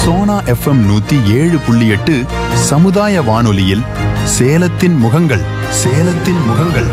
Sona FM நூத்தி ஏழு புள்ளி எட்டு சமுதாய வானொலியில் சேலத்தின் முகங்கள் சேலத்தின் முகங்கள்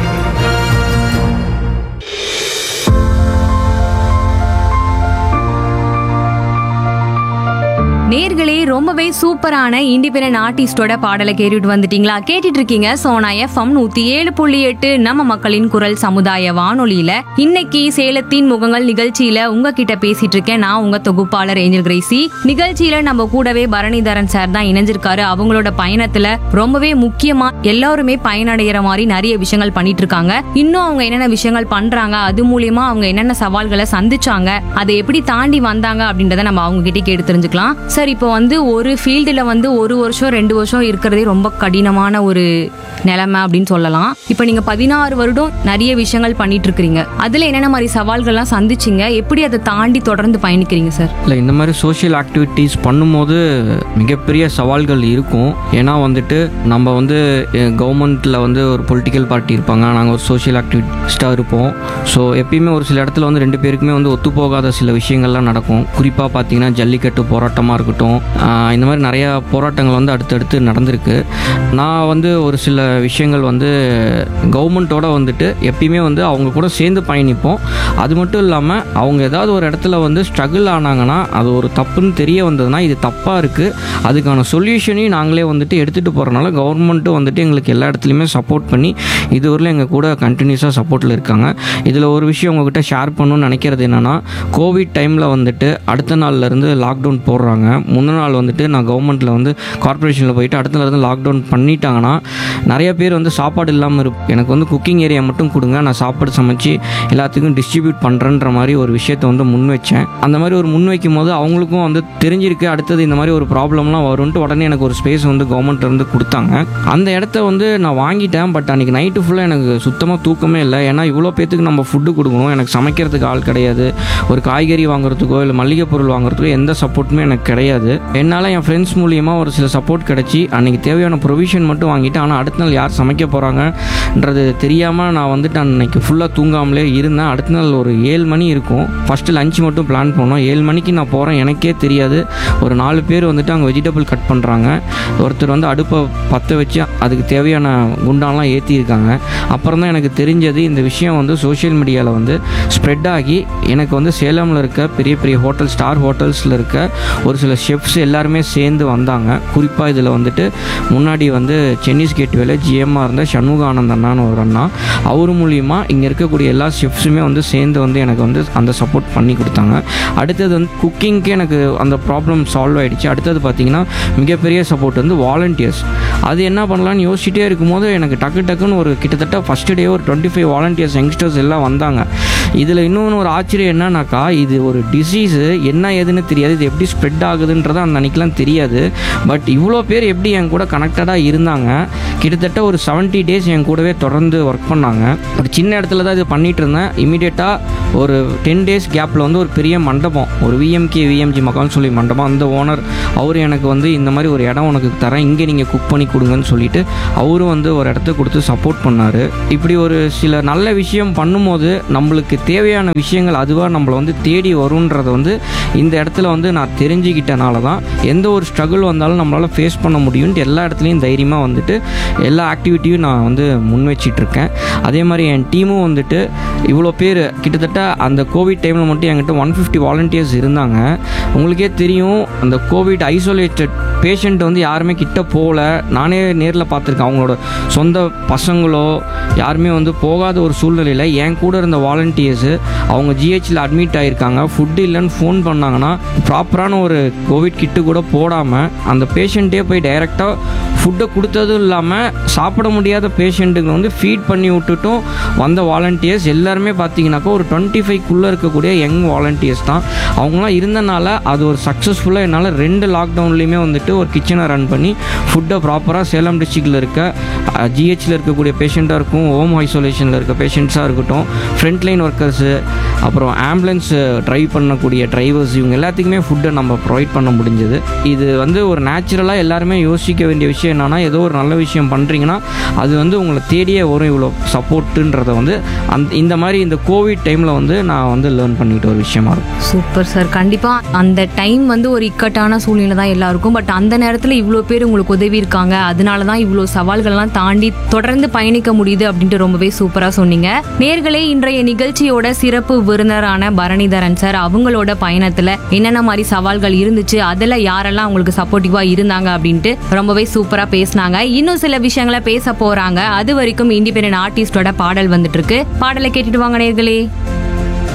நேர்களே ரொம்பவே சூப்பரான இண்டிபெண்டன்ட் ஆர்டிஸ்டோட பாடலை கேட்டுட்டு வந்துட்டீங்களா கேட்டுட்டு இருக்கீங்க சோனா எஃப்எம் நூத்தி ஏழு புள்ளி எட்டு நம்ம மக்களின் குரல் சமுதாய வானொலியில இன்னைக்கு சேலத்தின் முகங்கள் நிகழ்ச்சியில உங்ககிட்ட பேசிட்டு இருக்கேன் நான் உங்க தொகுப்பாளர் ஏஞ்சல் கிரேசி நிகழ்ச்சியில நம்ம கூடவே பரணிதரன் சார் தான் இணைஞ்சிருக்காரு அவங்களோட பயணத்துல ரொம்பவே முக்கியமா எல்லாருமே பயனடைகிற மாதிரி நிறைய விஷயங்கள் பண்ணிட்டு இருக்காங்க இன்னும் அவங்க என்னென்ன விஷயங்கள் பண்றாங்க அது மூலியமா அவங்க என்னென்ன சவால்களை சந்திச்சாங்க அதை எப்படி தாண்டி வந்தாங்க அப்படின்றத நம்ம அவங்க கிட்ட கேட்டு தெரிஞ்சுக்கலாம் சார் இப்போ வந்து ஒரு ஃபீல்டுல வந்து ஒரு வருஷம் ரெண்டு வருஷம் இருக்கிறதே ரொம்ப கடினமான ஒரு நிலைமை அப்படின்னு சொல்லலாம் இப்போ நீங்க பதினாறு வருடம் நிறைய விஷயங்கள் பண்ணிட்டு இருக்கிறீங்க அதுல என்னென்ன மாதிரி சவால்கள்லாம் சந்திச்சீங்க எப்படி அதை தாண்டி தொடர்ந்து பயணிக்கிறீங்க சார் இல்லை இந்த மாதிரி சோஷியல் ஆக்டிவிட்டீஸ் பண்ணும்போது மிகப்பெரிய சவால்கள் இருக்கும் ஏன்னா வந்துட்டு நம்ம வந்து கவர்மெண்ட்டில் வந்து ஒரு பொலிட்டிக்கல் பார்ட்டி இருப்பாங்க நாங்கள் ஒரு சோஷியல் ஆக்டிவிஸ்ட்டாக இருப்போம் ஸோ எப்பயுமே ஒரு சில இடத்துல வந்து ரெண்டு பேருக்குமே வந்து ஒத்துப்போகாத சில விஷயங்கள்லாம் நடக்கும் குறிப்பாக பார்த்தீங்கன்னா ஜல்லிக்கட்டு போராட்டமாக இருக்கட்டும் ஆஹ் இந்த மாதிரி நிறையா போராட்டங்கள் வந்து அடுத்தடுத்து நடந்திருக்கு நான் வந்து ஒரு சில விஷயங்கள் வந்து கவர்மெண்ட்டோட வந்துட்டு எப்பயுமே வந்து அவங்க கூட சேர்ந்து பயணிப்போம் அது மட்டும் இல்லாமல் அவங்க ஏதாவது ஒரு இடத்துல வந்து ஸ்ட்ரகிள் ஆனாங்கன்னா அது ஒரு தப்புன்னு தெரிய வந்ததுன்னா இது தப்பாக இருக்குது அதுக்கான சொல்யூஷனையும் நாங்களே வந்துட்டு எடுத்துகிட்டு போகிறனால கவர்மெண்ட்டும் வந்துட்டு எங்களுக்கு எல்லா இடத்துலையுமே சப்போர்ட் பண்ணி இதுவரையிலும் எங்கள் கூட கண்டினியூஸாக சப்போர்ட்டில் இருக்காங்க இதில் ஒரு விஷயம் உங்ககிட்ட ஷேர் பண்ணணும்னு நினைக்கிறது என்னென்னா கோவிட் டைமில் வந்துட்டு அடுத்த நாள்ல இருந்து லாக்டவுன் போடுறாங்க முந்தின நாள் வந்துட்டு நான் கவர்மெண்ட்டில் வந்து கார்ப்பரேஷனில் போயிட்டு அடுத்த நாள் இருந்து லாக்டவுன் பண்ணிட்டாங்கன்னா நிறைய பேர் வந்து சாப்பாடு இல்லாமல் இருப் எனக்கு வந்து குக்கிங் ஏரியா மட்டும் கொடுங்க நான் சாப்பாடு சமைச்சு எல்லாத்துக்கும் டிஸ்ட்ரிபியூட் பண்ணுறேன்ற மாதிரி ஒரு விஷயத்தை வந்து முன் வச்சேன் அந்த மாதிரி ஒரு முன் வைக்கும் போது அவங்களுக்கும் வந்து தெரிஞ்சிருக்கு அடுத்தது இந்த மாதிரி ஒரு ப்ராப்ளம்லாம் வரும்ன்ட்டு உடனே எனக்கு ஒரு ஸ்பேஸ் வந்து கவர்மெண்ட் இருந்து கொடுத்தாங்க அந்த இடத்த வந்து நான் வாங்கிட்டேன் பட் அன்றைக்கி நைட்டு ஃபுல்லாக எனக்கு சுத்தமாக தூக்கமே இல்லை ஏன்னா இவ்வளோ பேத்துக்கு நம்ம ஃபுட்டு கொடுக்கணும் எனக்கு சமைக்கிறதுக்கு ஆள் கிடையாது ஒரு காய்கறி வாங்குறதுக்கோ இல்லை மளிகை பொருள் வாங்குறதுக்கோ எந்த சப்போர்ட்டுமே எனக்கு கிடையாது என்னால் என் ஃப்ரெண்ட்ஸ் மூலியமாக ஒரு சில சப்போர்ட் கிடச்சி அன்றைக்கி தேவையான ப்ரொவிஷன் மட்டும் வாங்கிட்டு ஆனால் அடுத்த நாள் யார் சமைக்க போகிறாங்கன்றது தெரியாமல் நான் வந்துட்டு அன்னைக்கு ஃபுல்லாக தூங்காமலே இருந்தேன் அடுத்த நாள் ஒரு ஏழு மணி இருக்கும் ஃபஸ்ட்டு லஞ்ச் மட்டும் பிளான் பண்ணோம் ஏழு மணிக்கு நான் போகிறேன் எனக்கே தெரியாது ஒரு நாலு பேர் வந்துட்டு அங்கே வெஜிடபிள் கட் பண்ணுறாங்க ஒருத்தர் வந்து அடுப்பை பற்ற வச்சு அதுக்கு தேவையான குண்டான்லாம் ஏற்றிருக்காங்க அப்புறம் தான் எனக்கு தெரிஞ்சது இந்த விஷயம் வந்து சோஷியல் மீடியாவில் வந்து ஸ்ப்ரெட் ஆகி எனக்கு வந்து சேலமில் இருக்க பெரிய பெரிய ஹோட்டல் ஸ்டார் ஹோட்டல்ஸில் இருக்க ஒரு சில ஷெஃப்ஸ் எல்லாருமே சேர்ந்து வந்தாங்க குறிப்பாக இதில் வந்துட்டு முன்னாடி வந்து சென்னிஸ் கேட்வேல ஜிஎம்மாக இருந்த சண்முகானந்த் அண்ணான்னு ஒரு அண்ணா அவர் மூலியமாக இங்கே இருக்கக்கூடிய எல்லா ஷெஃப்ஸுமே வந்து சேர்ந்து வந்து எனக்கு வந்து அந்த சப்போர்ட் பண்ணி கொடுத்தாங்க அடுத்தது வந்து குக்கிங்க்கு எனக்கு அந்த ப்ராப்ளம் சால்வ் ஆயிடுச்சு அடுத்தது பார்த்தீங்கன்னா மிகப்பெரிய சப்போர்ட் வந்து வாலண்டியர்ஸ் அது என்ன பண்ணலாம்னு யோசிச்சுட்டே இருக்கும்போது எனக்கு டக்கு டக்குன்னு ஒரு கிட்டத்தட்ட ஃபஸ்ட் டே ஒரு டுவெண்ட்டி ஃபைவ் வாலண்டியர்ஸ் யங்ஸ்டர்ஸ் எல்லாம் வந்தாங்க இதில் இன்னொன்று ஒரு ஆச்சரியம் என்னன்னாக்கா இது ஒரு டிசீஸு என்ன ஏதுன்னு தெரியாது இது எப்படி ஸ்ப்ரெட் ஆகுதுன்றது அந்த அன்னைக்கெலாம் தெரியாது பட் இவ்வளோ பேர் எப்படி என் கூட கனெக்டடாக இருந்தாங்க கிட்டத்தட்ட ஒரு 70 டேஸ் என் கூடவே தொடர்ந்து ஒர்க் பண்ணாங்க ஒரு சின்ன இடத்துல தான் இது பண்ணிட்டு இருந்தேன் இமீடியட்டாக ஒரு டென் டேஸ் கேப்பில் வந்து ஒரு பெரிய மண்டபம் ஒரு விஎம்கே விஎம்ஜி மக்கான்னு சொல்லி மண்டபம் அந்த ஓனர் அவர் எனக்கு வந்து இந்த மாதிரி ஒரு இடம் உனக்கு தரேன் இங்கே நீங்கள் குக் பண்ணி கொடுங்கன்னு சொல்லிட்டு அவரும் வந்து ஒரு இடத்த கொடுத்து சப்போர்ட் பண்ணார் இப்படி ஒரு சில நல்ல விஷயம் பண்ணும்போது நம்மளுக்கு தேவையான விஷயங்கள் அதுவாக நம்மளை வந்து தேடி வருன்றதை வந்து இந்த இடத்துல வந்து நான் தெரிஞ்சுக்கிட்டனால தான் எந்த ஒரு ஸ்ட்ரகிள் வந்தாலும் நம்மளால் ஃபேஸ் பண்ண முடியும்ட்டு எல்லா இடத்துலையும் தைரியமாக வந்துட்டு எல்லா ஆக்டிவிட்டியும் நான் வந்து முன் வச்சிட்டு இருக்கேன் அதே மாதிரி என் டீமும் வந்துட்டு இவ்வளோ பேர் கிட்டத்தட்ட அந்த கோவிட் டைமில் மட்டும் என்கிட்ட ஒன் ஃபிஃப்டி வாலண்டியர்ஸ் இருந்தாங்க உங்களுக்கே தெரியும் அந்த கோவிட் ஐசோலேட்டட் பேஷண்ட் வந்து யாருமே கிட்ட போகல நானே நேரில் பார்த்துருக்கேன் அவங்களோட சொந்த பசங்களோ யாருமே வந்து போகாத ஒரு சூழ்நிலையில் என் கூட இருந்த வாலண்டியர்ஸு அவங்க ஜிஹெச்சில் அட்மிட் ஆகியிருக்காங்க ஃபுட்டு இல்லைன்னு ஃபோன் பண்ணாங்கன்னா ப்ராப்பரான ஒரு கோவிட் கிட்டு கூட போடாமல் அந்த பேஷண்ட்டே போய் டைரெக்டாக ஃபுட்டை கொடுத்ததும் இல்லாமல் சாப்பிட முடியாத பேஷண்ட்டுக்கு வந்து ஃபீட் பண்ணி விட்டுட்டும் வந்த வாலண்டியர்ஸ் எல்லாருமே பார்த்தீங்கன்னாக்கா ஒரு டுவெண்ட்டி ஃபைவ்க்குள்ளே இருக்கக்கூடிய யங் வாலண்டியர்ஸ் தான் அவங்களாம் இருந்தனால அது ஒரு சக்ஸஸ்ஃபுல்லாக என்னால் ரெண்டு லாக்டவுன்லேயுமே வந்துட்டு ஒரு கிச்சனை ரன் பண்ணி ஃபுட்டை ப்ராப்பராக சேலம் டிஸ்ட்ரிக்டில் இருக்க ஜிஹெச்சில் இருக்கக்கூடிய பேஷண்ட்டாக இருக்கும் ஹோம் ஐசோலேஷனில் இருக்க பேஷண்ட்ஸாக இருக்கட்டும் ஃப்ரண்ட் லைன் ஒர்க்கர்ஸு அப்புறம் ஆம்புலன்ஸ் ட்ரைவ் பண்ணக்கூடிய டிரைவர்ஸ் இவங்க எல்லாத்துக்குமே ஃபுட்டை நம்ம ப்ரொவைட் பண்ண முடிஞ்சது இது வந்து ஒரு நேச்சுரலாக எல்லாருமே யோசிக்க வேண்டிய விஷயம் என்னன்னா ஏதோ ஒரு நல்ல விஷயம் பண்ணுறீங்கன்னா அது வந்து உங்களை தேடியே வரும் இவ்வளோ சப்போர்ட்டுன்றதை வந்து அந்த இந்த மாதிரி இந்த கோவிட் டைமில் வந்து நான் வந்து லேர்ன் பண்ணிக்கிட்ட ஒரு விஷயமா இருக்கும் சூப்பர் சார் கண்டிப்பா அந்த டைம் வந்து ஒரு இக்கட்டான சூழ்நிலை தான் எல்லாருக்கும் பட் அந்த நேரத்துல இவ்வளோ பேர் உங்களுக்கு உதவி இருக்காங்க அதனால தான் இவ்வளோ சவால்கள்லாம் தாண்டி தொடர்ந்து பயணிக்க முடியுது அப்படின்ட்டு ரொம்பவே சூப்பரா சொன்னீங்க நேர்களே இன்றைய நிகழ்ச்சியோட சிறப்பு விருந்தினரான பரணிதரன் சார் அவங்களோட பயணத்துல என்னென்ன மாதிரி சவால்கள் இருந்துச்சு அதுல யாரெல்லாம் அவங்களுக்கு சப்போர்ட்டிவா இருந்தாங்க அப்படின்ட்டு ரொம்பவே சூப்பரா பேசினாங்க இன்னும் சில விஷயங்களை பேச போறாங்க அது வரைக்கும் இண்டிபெண்டன்ட் ஆர்டிஸ்டோட பாடல் வந்துட்டு இருக்கு பாடலை கேட்டுட்டு வாங்க நேர்களே